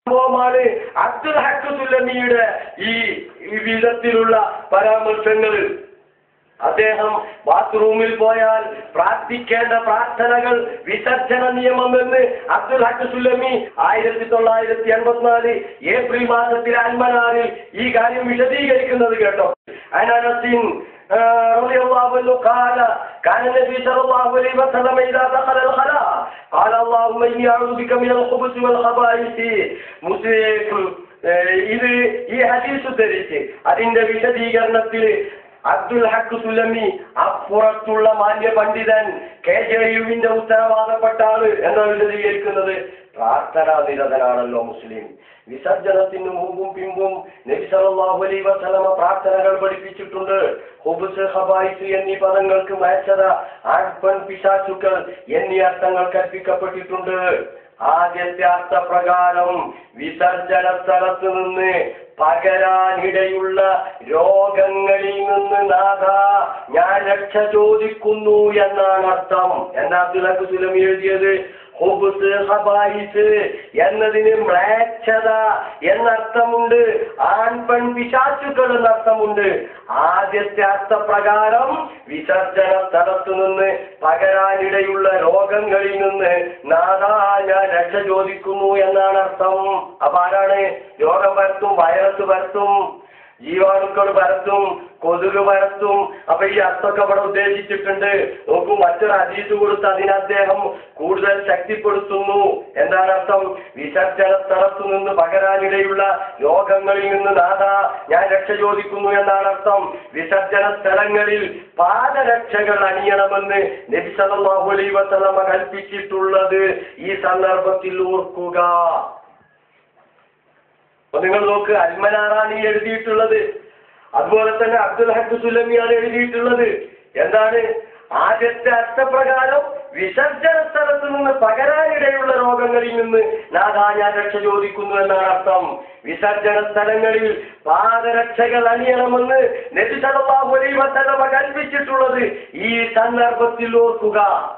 സംഭവമാണ് അബ്ദുൽ ഹക്ക് സുല്ലമിയുടെ ഈ ഈ വിധത്തിലുള്ള പരാമർശങ്ങൾ അദ്ദേഹം ബാത്റൂമിൽ പോയാൽ പ്രാർത്ഥിക്കേണ്ട പ്രാർത്ഥനകൾ വിസർജന നിയമം എന്ന് അബ്ദുൽ ഹക്ക് സുല്ലമി ആയിരത്തി തൊള്ളായിരത്തി എൺപത്തിനാല് ഏപ്രിൽ മാസത്തിൽ അൽമനാറിൽ ഈ കാര്യം വിശദീകരിക്കുന്നത് കേട്ടോ അനനസിൻ آه، رضي الله عنه قال كان النبي صلى الله عليه وسلم إذا دخل الخلاء قال اللهم إني أعوذ بك من الخبث والخبائث മുസ്ലിം ഏഹ് ഇത് ഈ ഹദീസ് ഉദ്ധരിച്ച് അതിന്റെ വിശദീകരണത്തിൽ അബ്ദുൽ ഹക്ക് സുലമി അപ്പുറത്തുള്ള മാന്യ പണ്ഡിതൻ കെ ജെ യുവിന്റെ ഉത്തരവാദപ്പെട്ട ആള് എന്നാണ് വിശദീകരിക്കുന്നത് പ്രാർത്ഥനാ നിരതനാണല്ലോ മുസ്ലിം വിസർജനത്തിന് മുമ്പും പിമ്പും നബി സല്ലല്ലാഹു അലൈഹി വസല്ലമ പ്രാർത്ഥനകൾ പഠിപ്പിച്ചിട്ടുണ്ട് ഹുബ്സ് ഹബായിസ് എന്നീ പദങ്ങൾക്ക് മയച്ചത ആൺപെൺ പിശാചുക്കൾ എന്നീ അർത്ഥങ്ങൾ കൽപ്പിക്കപ്പെട്ടിട്ടുണ്ട് ആദ്യത്തെ അർത്ഥപ്രകാരം വിസർജന സ്ഥലത്ത് നിന്ന് പകരാനിടയുള്ള രോഗങ്ങളിൽ നിന്ന് നാഥ ഞാൻ രക്ഷ ചോദിക്കുന്നു എന്നാണ് അർത്ഥം എന്നാ അബ്ദുൽ സുലമി എഴുതിയത് ഹുബ്സ് ഹബായിസ് എന്നതിന് മ്ലേച്ഛത എന്നർത്ഥമുണ്ട് ആൺപെൺ പിശാചുക്കൾ എന്നർത്ഥമുണ്ട് ആദ്യത്തെ അർത്ഥപ്രകാരം വിസർജന സ്ഥലത്തു നിന്ന് പകരാനിടയുള്ള രോഗങ്ങളിൽ നിന്ന് നാഥാ ഞാൻ രക്ഷ ചോദിക്കുന്നു എന്നാണ് അർത്ഥം അപ്പൊ ആരാണ് രോഗം പരത്തും വൈറസ് പരത്തും ജീവാണുക്കൾ പരത്തും കൊതുക് പരത്തും അപ്പൊ ഈ അർത്ഥമൊക്കെ അവിടെ ഉദ്ദേശിച്ചിട്ടുണ്ട് നോക്കൂ മറ്റൊരു അതീത് കൊടുത്ത് അതിനെ അദ്ദേഹം കൂടുതൽ ശക്തിപ്പെടുത്തുന്നു എന്താണ് അർത്ഥം വിസർജന സ്ഥലത്തു നിന്ന് പകരാനിടയുള്ള രോഗങ്ങളിൽ നിന്ന് നാഥ ഞാൻ രക്ഷ ചോദിക്കുന്നു എന്നാണ് അർത്ഥം വിസർജന സ്ഥലങ്ങളിൽ പാദരക്ഷകൾ അണിയണമെന്ന് നബി സല്ലല്ലാഹു അലൈഹി വസല്ലമ കൽപ്പിച്ചിട്ടുള്ളത് ഈ സന്ദർഭത്തിൽ ഓർക്കുക അപ്പൊ നിങ്ങൾ നോക്ക് അൽമനാറാണ് ഈ എഴുതിയിട്ടുള്ളത് അതുപോലെ തന്നെ അബ്ദുൽ ഹക്ക് സുലമിയാണ് എഴുതിയിട്ടുള്ളത് എന്താണ് ആദ്യത്തെ അർത്ഥപ്രകാരം വിസർജന സ്ഥലത്ത് നിന്ന് പകരാനിടയുള്ള രോഗങ്ങളിൽ നിന്ന് നാഥാ ഞാൻ രക്ഷ ചോദിക്കുന്നു എന്നാണ് അർത്ഥം വിസർജന സ്ഥലങ്ങളിൽ പാദരക്ഷകൾ അണിയണമെന്ന് നബി സല്ലല്ലാഹു അലൈഹി വസല്ലമ കൽപ്പിച്ചിട്ടുള്ളത് ഈ സന്ദർഭത്തിൽ ഓർക്കുക